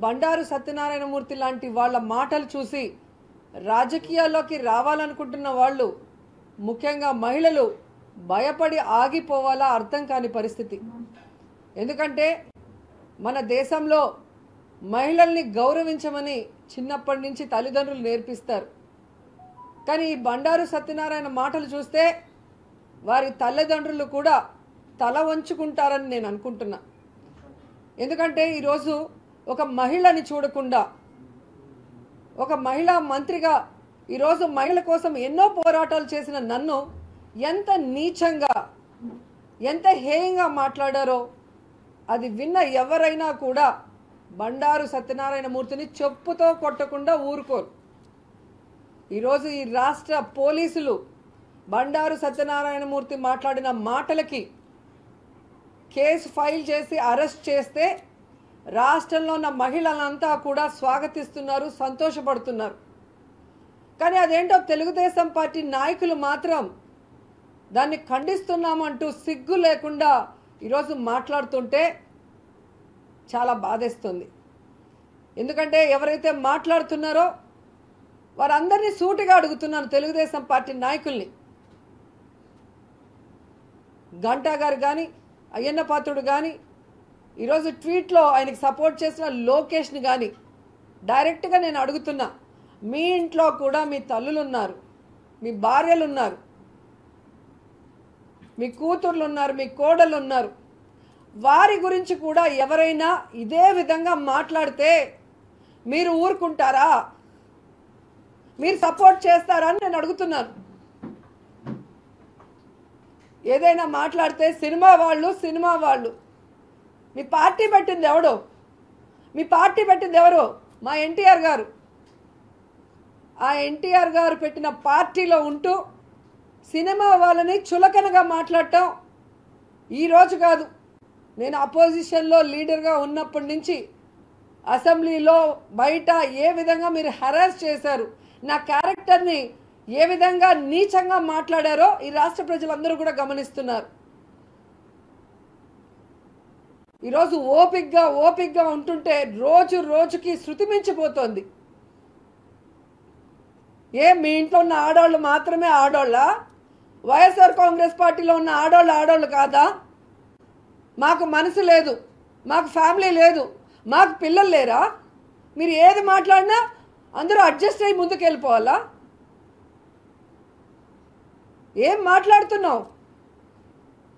బండారు సత్యనారాయణమూర్తి లాంటి వాళ్ళ మాటలు చూసి రాజకీయాల్లోకి రావాలనుకుంటున్న వాళ్ళు ముఖ్యంగా మహిళలు భయపడి ఆగిపోవాలా అర్థం కాని పరిస్థితి ఎందుకంటే మన దేశంలో మహిళల్ని గౌరవించమని చిన్నప్పటి నుంచి తల్లిదండ్రులు నేర్పిస్తారు కానీ ఈ బండారు సత్యనారాయణ మాటలు చూస్తే వారి తల్లిదండ్రులు కూడా తల వంచుకుంటారని నేను అనుకుంటున్నా ఎందుకంటే ఈరోజు ఒక మహిళని చూడకుండా ఒక మహిళా మంత్రిగా ఈరోజు మహిళల కోసం ఎన్నో పోరాటాలు చేసిన నన్ను ఎంత నీచంగా ఎంత హేయంగా మాట్లాడారో అది విన్న ఎవరైనా కూడా బండారు సత్యనారాయణ మూర్తిని చెప్పుతో కొట్టకుండా ఊరుకోరు ఈరోజు ఈ రాష్ట్ర పోలీసులు బండారు సత్యనారాయణమూర్తి మాట్లాడిన మాటలకి కేసు ఫైల్ చేసి అరెస్ట్ చేస్తే రాష్ట్రంలో ఉన్న మహిళలంతా కూడా స్వాగతిస్తున్నారు సంతోషపడుతున్నారు కానీ అదేంటో తెలుగుదేశం పార్టీ నాయకులు మాత్రం దాన్ని ఖండిస్తున్నామంటూ సిగ్గు లేకుండా ఈరోజు మాట్లాడుతుంటే చాలా బాధేస్తుంది ఎందుకంటే ఎవరైతే మాట్లాడుతున్నారో వారందరినీ సూటిగా అడుగుతున్నాను తెలుగుదేశం పార్టీ నాయకుల్ని గంటా గారు కానీ అయ్యన్న పాత్రుడు కానీ ఈరోజు ట్వీట్లో ఆయనకి సపోర్ట్ చేసిన లోకేష్ని కానీ డైరెక్ట్గా నేను అడుగుతున్నా మీ ఇంట్లో కూడా మీ తల్లులు ఉన్నారు మీ భార్యలు ఉన్నారు మీ కూతుర్లు ఉన్నారు మీ కోడళ్ళు ఉన్నారు వారి గురించి కూడా ఎవరైనా ఇదే విధంగా మాట్లాడితే మీరు ఊరుకుంటారా మీరు సపోర్ట్ చేస్తారా అని నేను అడుగుతున్నాను ఏదైనా మాట్లాడితే సినిమా వాళ్ళు సినిమా వాళ్ళు మీ పార్టీ పెట్టింది ఎవడో మీ పార్టీ పెట్టింది ఎవరు మా ఎన్టీఆర్ గారు ఆ ఎన్టీఆర్ గారు పెట్టిన పార్టీలో ఉంటూ సినిమా వాళ్ళని చులకనగా మాట్లాడటం ఈరోజు కాదు నేను అపోజిషన్లో లీడర్గా ఉన్నప్పటి నుంచి అసెంబ్లీలో బయట ఏ విధంగా మీరు హెరాస్ చేశారు నా క్యారెక్టర్ని ఏ విధంగా నీచంగా మాట్లాడారో ఈ రాష్ట్ర ప్రజలందరూ కూడా గమనిస్తున్నారు ఈరోజు ఓపిక్గా ఓపిక్గా ఉంటుంటే రోజు రోజుకి శృతి మించిపోతోంది ఏ మీ ఇంట్లో ఉన్న ఆడవాళ్ళు మాత్రమే ఆడోళ్ళ వైఎస్ఆర్ కాంగ్రెస్ పార్టీలో ఉన్న ఆడోళ్ళు ఆడోళ్ళు కాదా మాకు మనసు లేదు మాకు ఫ్యామిలీ లేదు మాకు పిల్లలు లేరా మీరు ఏది మాట్లాడినా అందరూ అడ్జస్ట్ అయ్యి ముందుకు వెళ్ళిపోవాలా ఏం మాట్లాడుతున్నావు